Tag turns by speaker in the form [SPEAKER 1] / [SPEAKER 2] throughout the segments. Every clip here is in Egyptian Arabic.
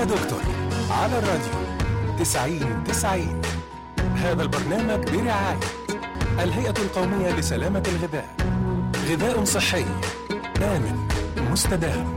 [SPEAKER 1] يا دكتور على الراديو تسعين تسعين هذا البرنامج برعاية الهيئة القومية لسلامة الغذاء غذاء صحي آمن مستدام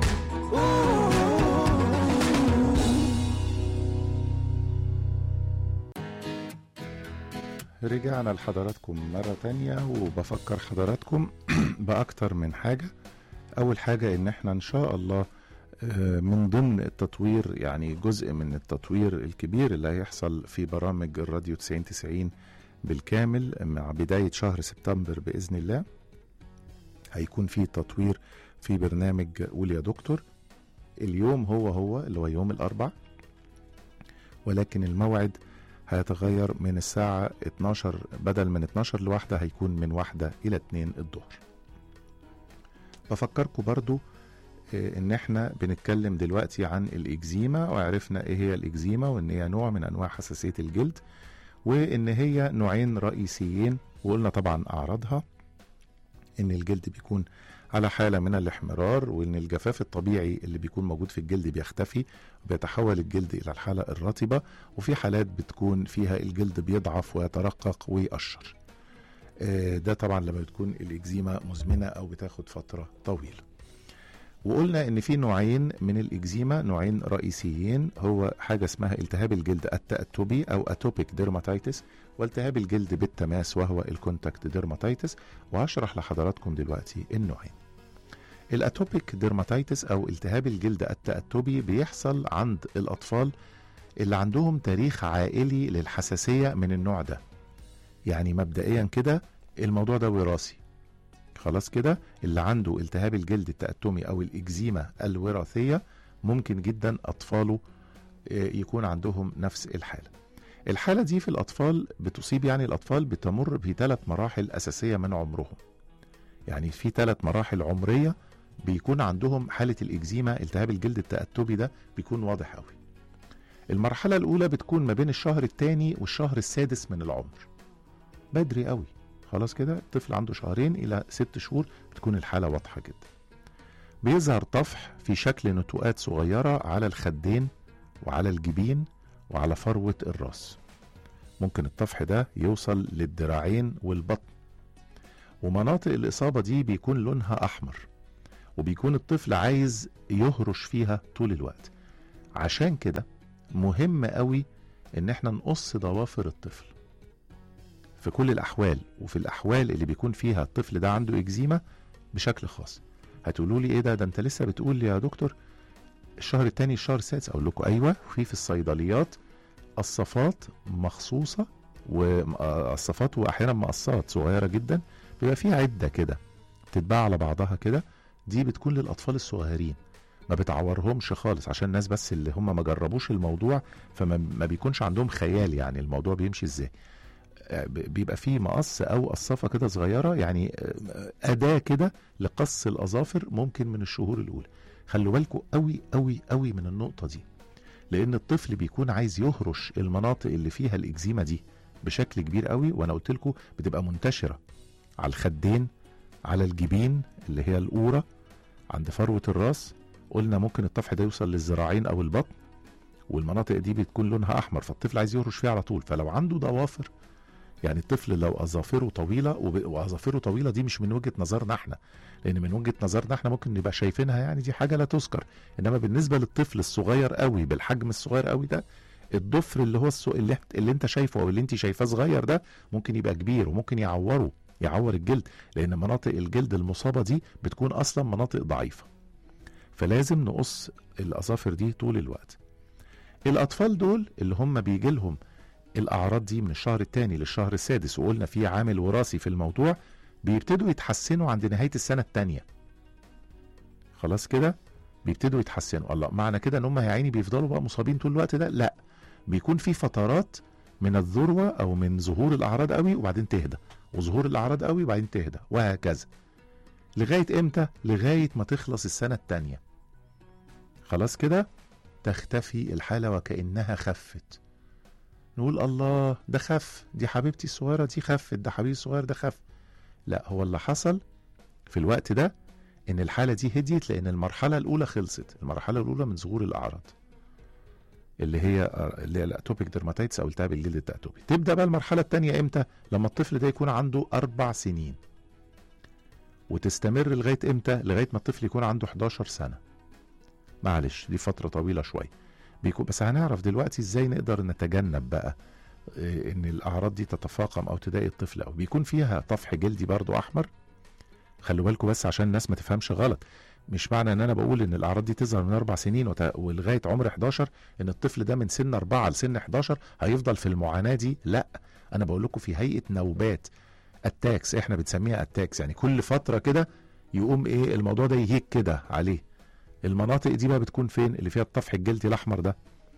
[SPEAKER 2] رجعنا لحضراتكم مرة تانية وبفكر حضراتكم بأكتر من حاجة أول حاجة إن إحنا إن شاء الله آه، من ضمن التطوير يعني جزء من التطوير الكبير اللي هيحصل في برامج الراديو 90 90 بالكامل مع بداية شهر سبتمبر بإذن الله هيكون في تطوير في برنامج قول يا دكتور اليوم هو هو اللي هو يوم الأربع ولكن الموعد هيتغير من الساعة 12 بدل من 12 لواحدة هيكون من واحدة إلى 2 الظهر بفكركم برضو آه، ان احنا بنتكلم دلوقتي عن الاكزيما وعرفنا ايه هي الاكزيما وان هي نوع من انواع حساسية الجلد وان هي نوعين رئيسيين وقلنا طبعا اعراضها ان الجلد بيكون على حالة من الاحمرار وان الجفاف الطبيعي اللي بيكون موجود في الجلد بيختفي وبيتحول الجلد الى الحالة الرطبة وفي حالات بتكون فيها الجلد بيضعف ويترقق ويقشر آه، ده طبعا لما بتكون الاكزيما مزمنة او بتاخد فترة طويلة وقلنا ان في نوعين من الاكزيما نوعين رئيسيين هو حاجه اسمها التهاب الجلد التأتبي او اتوبيك ديرماتيتس والتهاب الجلد بالتماس وهو الكونتاكت ديرماتيتس وهشرح لحضراتكم دلوقتي النوعين الاتوبيك ديرماتيتس او التهاب الجلد التأتبي بيحصل عند الاطفال اللي عندهم تاريخ عائلي للحساسيه من النوع ده يعني مبدئيا كده الموضوع ده وراثي خلاص كده اللي عنده التهاب الجلد التأتمي أو الإكزيما الوراثية ممكن جدا أطفاله آه، يكون عندهم نفس الحالة الحالة دي في الأطفال بتصيب يعني الأطفال بتمر بثلاث مراحل أساسية من عمرهم يعني في ثلاث مراحل عمرية بيكون عندهم حالة الإكزيما التهاب الجلد التأتبي ده بيكون واضح قوي المرحلة الأولى بتكون ما بين الشهر الثاني والشهر السادس من العمر بدري قوي خلاص كده الطفل عنده شهرين الى ست شهور بتكون الحاله واضحه جدا بيظهر طفح في شكل نتوءات صغيره على الخدين وعلى الجبين وعلى فروه الراس ممكن الطفح ده يوصل للدراعين والبطن ومناطق الاصابه دي بيكون لونها احمر وبيكون الطفل عايز يهرش فيها طول الوقت عشان كده مهم قوي ان احنا نقص ضوافر الطفل في كل الأحوال وفي الأحوال اللي بيكون فيها الطفل ده عنده إكزيما بشكل خاص هتقولوا لي إيه ده ده أنت لسه بتقول لي يا دكتور الشهر التاني الشهر السادس أقول لكم أيوة في في الصيدليات قصافات مخصوصة وقصافات وأحيانا مقصات صغيرة جدا بيبقى فيها عدة كده بتتباع على بعضها كده دي بتكون للأطفال الصغيرين ما بتعورهمش خالص عشان الناس بس اللي هم ما جربوش الموضوع فما ما بيكونش عندهم خيال يعني الموضوع بيمشي ازاي بيبقى فيه مقص او قصافه كده صغيره يعني اداه كده لقص الاظافر ممكن من الشهور الاولى خلوا بالكم قوي قوي قوي من النقطه دي لان الطفل بيكون عايز يهرش المناطق اللي فيها الاكزيما دي بشكل كبير قوي وانا قلت لكم بتبقى منتشره على الخدين على الجبين اللي هي القوره عند فروه الراس قلنا ممكن الطفح ده يوصل للذراعين او البطن والمناطق دي بتكون لونها احمر فالطفل عايز يهرش فيها على طول فلو عنده ضوافر يعني الطفل لو اظافره طويله وب- واظافره طويله دي مش من وجهه نظرنا احنا لان من وجهه نظرنا احنا ممكن نبقى شايفينها يعني دي حاجه لا تذكر انما بالنسبه للطفل الصغير قوي بالحجم الصغير قوي ده الضفر اللي هو السو... اللي, اللي انت شايفه او اللي انت شايفاه صغير ده ممكن يبقى كبير وممكن يعوره يعور الجلد لان مناطق الجلد المصابه دي بتكون اصلا مناطق ضعيفه فلازم نقص الاظافر دي طول الوقت الاطفال دول اللي هم بيجي لهم الاعراض دي من الشهر الثاني للشهر السادس وقلنا في عامل وراثي في الموضوع بيبتدوا يتحسنوا عند نهايه السنه الثانيه خلاص كده بيبتدوا يتحسنوا الله معنى كده ان هم يا عيني بيفضلوا بقى مصابين طول الوقت ده لا بيكون في فترات من الذروه او من ظهور الاعراض قوي وبعدين تهدى وظهور الاعراض قوي وبعدين تهدى وهكذا لغايه امتى لغايه ما تخلص السنه الثانيه خلاص كده تختفي الحاله وكانها خفت نقول الله ده خف دي حبيبتي الصغيرة دي خفت ده حبيبي الصغير ده خف لا هو اللي حصل في الوقت ده ان الحالة دي هديت لان المرحلة الاولى خلصت المرحلة الاولى من ظهور الاعراض اللي هي اللي هي الاتوبيك ديرماتيتس او التهاب الجلد التأتوبي تبدا بقى المرحله الثانيه امتى لما الطفل ده يكون عنده اربع سنين وتستمر لغايه امتى لغايه ما الطفل يكون عنده 11 سنه معلش دي فتره طويله شويه بيكون بس هنعرف دلوقتي ازاي نقدر نتجنب بقى إيه، ان الاعراض دي تتفاقم او تضايق الطفل او بيكون فيها طفح جلدي برضو احمر خلوا بالكم بس عشان الناس ما تفهمش غلط مش معنى ان انا بقول ان الاعراض دي تظهر من اربع سنين وت- ولغايه عمر 11 ان الطفل ده من سن 4 لسن 11 هيفضل في المعاناه دي لا انا بقول لكم في هيئه نوبات اتاكس احنا بنسميها اتاكس يعني كل فتره كده يقوم ايه الموضوع ده يهيك كده عليه المناطق دي بقى بتكون فين اللي فيها الطفح الجلدي الاحمر ده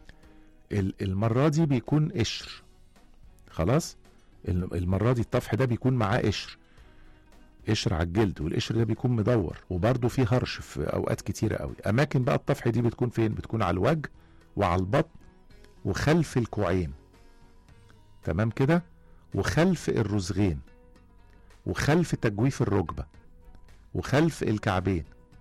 [SPEAKER 2] ال- المره دي بيكون قشر خلاص ال- المره دي الطفح ده بيكون معاه قشر قشر على الجلد والقشر ده بيكون مدور وبرده فيه هرش في اوقات كتيره قوي اماكن بقى الطفح دي بتكون فين بتكون على الوجه وعلى البطن وخلف الكوعين تمام كده وخلف الرزغين وخلف تجويف الركبه وخلف الكعبين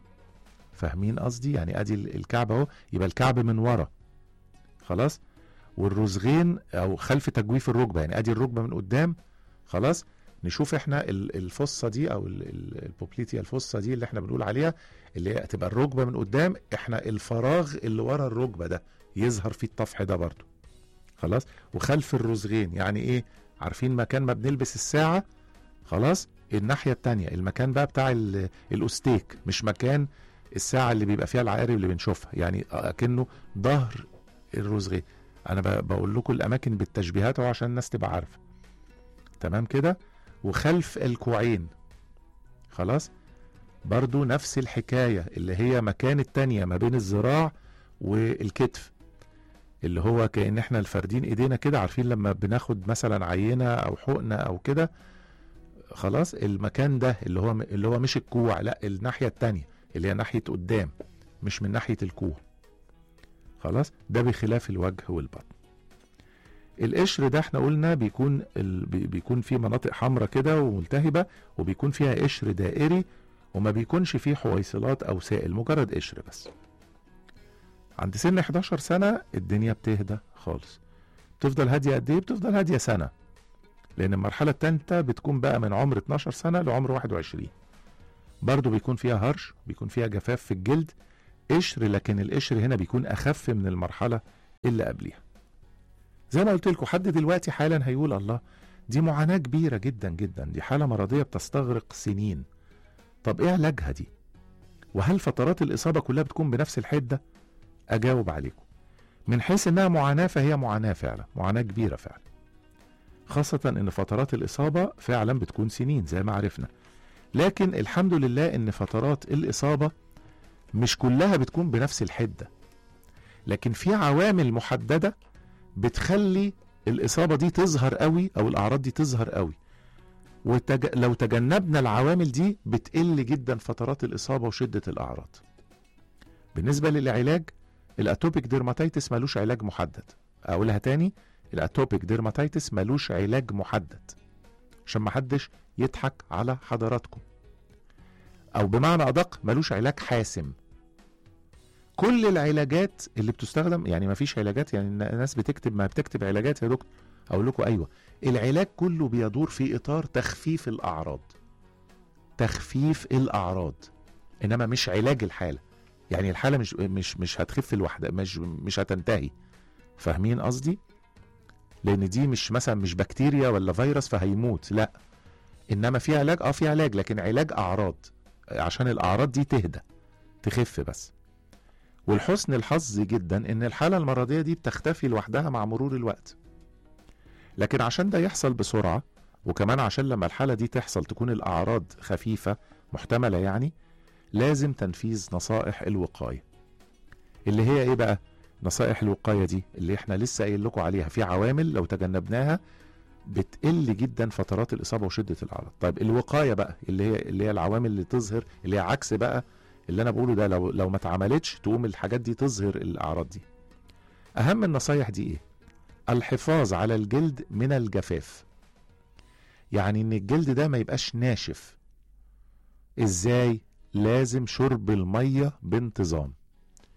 [SPEAKER 2] فاهمين قصدي يعني ادي ال- الكعب اهو يبقى الكعب من ورا خلاص والرزغين او خلف تجويف الركبه يعني ادي الركبه من قدام خلاص نشوف احنا ال- الفصه دي او ال- ال- البوبليتيا الفصه دي اللي احنا بنقول عليها اللي هي تبقى الركبه من قدام احنا الفراغ اللي ورا الركبه ده يظهر فيه الطفح ده برضو خلاص وخلف الرزغين يعني ايه عارفين مكان ما بنلبس الساعه خلاص الناحيه التانية المكان بقى بتاع ال- الاستيك مش مكان الساعه اللي بيبقى فيها العقارب اللي بنشوفها يعني اكنه ظهر الرزغين انا ب- بقول لكم الاماكن بالتشبيهات اهو عشان الناس تبقى عارفه تمام كده وخلف الكوعين خلاص برضو نفس الحكاية اللي هي مكان التانية ما بين الذراع والكتف اللي هو كأن احنا الفردين ايدينا كده عارفين لما بناخد مثلا عينة او حقنة او كده خلاص المكان ده اللي هو اللي هو مش الكوع لا الناحية التانية اللي هي ناحية قدام مش من ناحية الكوع خلاص ده بخلاف الوجه والبطن القشر ده احنا قلنا بيكون ال... بي- بيكون فيه مناطق حمراء كده وملتهبه وبيكون فيها قشر دائري وما بيكونش فيه حويصلات او سائل مجرد قشر بس عند سن 11 سنه الدنيا بتهدى خالص بتفضل هاديه قد ايه بتفضل هاديه سنه لان المرحله الثالثه بتكون بقى من عمر 12 سنه لعمر 21 برضو بيكون فيها هرش بيكون فيها جفاف في الجلد قشر لكن القشر هنا بيكون اخف من المرحله اللي قبليها زي ما قلت لكم حد دلوقتي حالا هيقول الله دي معاناة كبيرة جدا جدا دي حالة مرضية بتستغرق سنين طب ايه علاجها دي وهل فترات الإصابة كلها بتكون بنفس الحدة أجاوب عليكم من حيث إنها معاناة فهي معاناة فعلا معاناة كبيرة فعلا خاصة إن فترات الإصابة فعلا بتكون سنين زي ما عرفنا لكن الحمد لله إن فترات الإصابة مش كلها بتكون بنفس الحدة لكن في عوامل محددة بتخلي الإصابة دي تظهر قوي أو الأعراض دي تظهر قوي وتج... لو تجنبنا العوامل دي بتقل جدا فترات الإصابة وشدة الأعراض بالنسبة للعلاج الأتوبيك ديرماتيتس ملوش علاج محدد أقولها تاني الأتوبيك ديرماتيتس ملوش علاج محدد عشان محدش يضحك على حضراتكم أو بمعنى أدق ملوش علاج حاسم كل العلاجات اللي بتستخدم يعني ما فيش علاجات يعني الناس بتكتب ما بتكتب علاجات يا دكتور اقول لكم ايوه العلاج كله بيدور في اطار تخفيف الاعراض تخفيف الاعراض انما مش علاج الحاله يعني الحاله مش مش مش هتخف لوحدها مش مش هتنتهي فاهمين قصدي لان دي مش مثلا مش بكتيريا ولا فيروس فهيموت لا انما في علاج اه في علاج لكن علاج اعراض عشان الاعراض دي تهدى تخف بس والحسن الحظ جدا ان الحالة المرضية دي بتختفي لوحدها مع مرور الوقت لكن عشان ده يحصل بسرعة وكمان عشان لما الحالة دي تحصل تكون الأعراض خفيفة محتملة يعني لازم تنفيذ نصائح الوقاية اللي هي ايه بقى نصائح الوقاية دي اللي احنا لسه قايل لكم عليها في عوامل لو تجنبناها بتقل جدا فترات الإصابة وشدة الأعراض طيب الوقاية بقى اللي هي اللي هي العوامل اللي تظهر اللي هي عكس بقى اللي انا بقوله ده لو لو ما اتعملتش تقوم الحاجات دي تظهر الاعراض دي اهم النصايح دي ايه الحفاظ على الجلد من الجفاف يعني ان الجلد ده ما يبقاش ناشف ازاي لازم شرب الميه بانتظام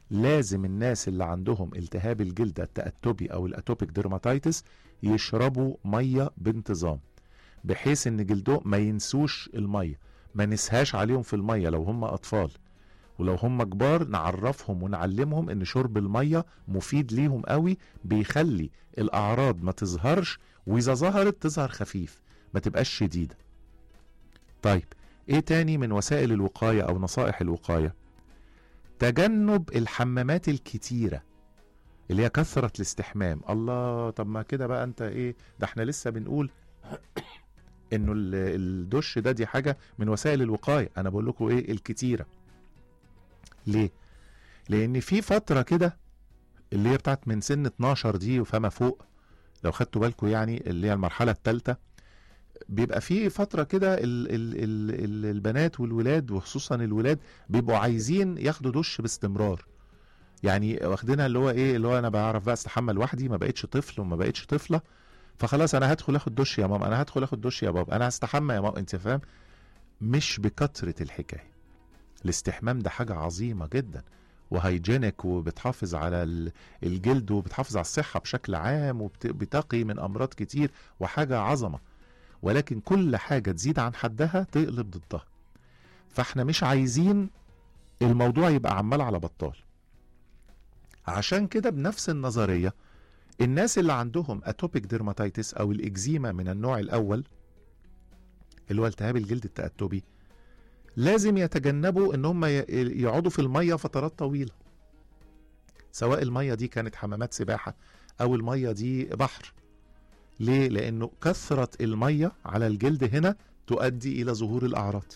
[SPEAKER 2] لازم الناس اللي عندهم التهاب الجلد التأتبي او الاتوبيك ديرماتيتس يشربوا ميه بانتظام بحيث ان جلدهم ما ينسوش الميه ما نسهاش عليهم في الميه لو هم اطفال ولو هم كبار نعرفهم ونعلمهم ان شرب الميه مفيد ليهم قوي بيخلي الاعراض ما تظهرش واذا ظهرت تظهر خفيف ما تبقاش شديده طيب ايه تاني من وسائل الوقايه او نصائح الوقايه تجنب الحمامات الكتيره اللي هي كثره الاستحمام الله طب ما كده بقى انت ايه ده احنا لسه بنقول انه ال- الدش ده دي حاجه من وسائل الوقايه انا بقول لكم ايه الكتيره ليه لان في فتره كده اللي هي بتاعت من سن 12 دي وفما فوق لو خدتوا بالكم يعني اللي هي المرحله الثالثه بيبقى في فتره كده ال ال ال ال البنات والولاد وخصوصا الولاد بيبقوا عايزين ياخدوا دش باستمرار يعني واخدينها اللي هو ايه اللي هو انا بعرف بقى استحمى لوحدي ما بقتش طفل وما بقتش طفله فخلاص انا هدخل اخد دش يا ماما انا هدخل اخد دش يا بابا انا هستحمى يا ماما انت فاهم مش بكثره الحكايه الاستحمام ده حاجه عظيمه جدا وهيجينيك وبتحافظ على ال- الجلد وبتحافظ على الصحه بشكل عام وبتقي من امراض كتير وحاجه عظمه ولكن كل حاجه تزيد عن حدها تقلب ضدها فاحنا مش عايزين الموضوع يبقى عمال على بطال عشان كده بنفس النظريه الناس اللي عندهم اتوبيك ديرماتيتس او الاكزيما من النوع الاول اللي هو التهاب الجلد التأتبي لازم يتجنبوا ان هم ي- يقعدوا في الميه فترات طويله سواء الميه دي كانت حمامات سباحه او الميه دي بحر ليه لانه كثره الميه على الجلد هنا تؤدي الى ظهور الاعراض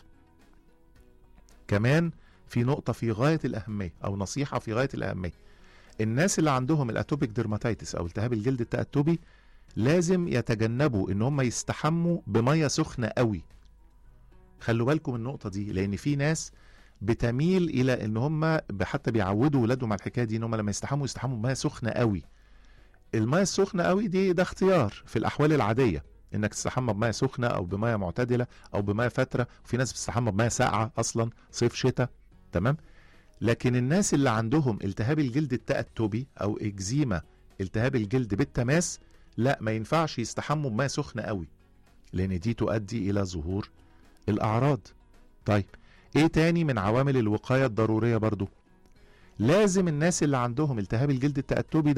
[SPEAKER 2] كمان في نقطه في غايه الاهميه او نصيحه في غايه الاهميه الناس اللي عندهم الاتوبيك ديرماتيتس او التهاب الجلد التأتبي لازم يتجنبوا ان هم يستحموا بميه سخنه قوي خلوا بالكم من النقطه دي لان في ناس بتميل الى ان هم حتى بيعودوا ولادهم على الحكايه دي ان هم لما يستحموا يستحموا بميه سخنه قوي الميه السخنه قوي دي ده اختيار في الاحوال العاديه انك تستحمى بميه سخنه او بميه معتدله او بميه فتره وفي ناس بتستحمى بميه ساقعه اصلا صيف شتاء تمام لكن الناس اللي عندهم التهاب الجلد التأتبي او اكزيما التهاب الجلد بالتماس لا ما ينفعش يستحموا بميه سخنه قوي لان دي تؤدي الى ظهور الاعراض طيب ايه تاني من عوامل الوقايه الضروريه برضو لازم الناس اللي عندهم التهاب الجلد التأتبي ده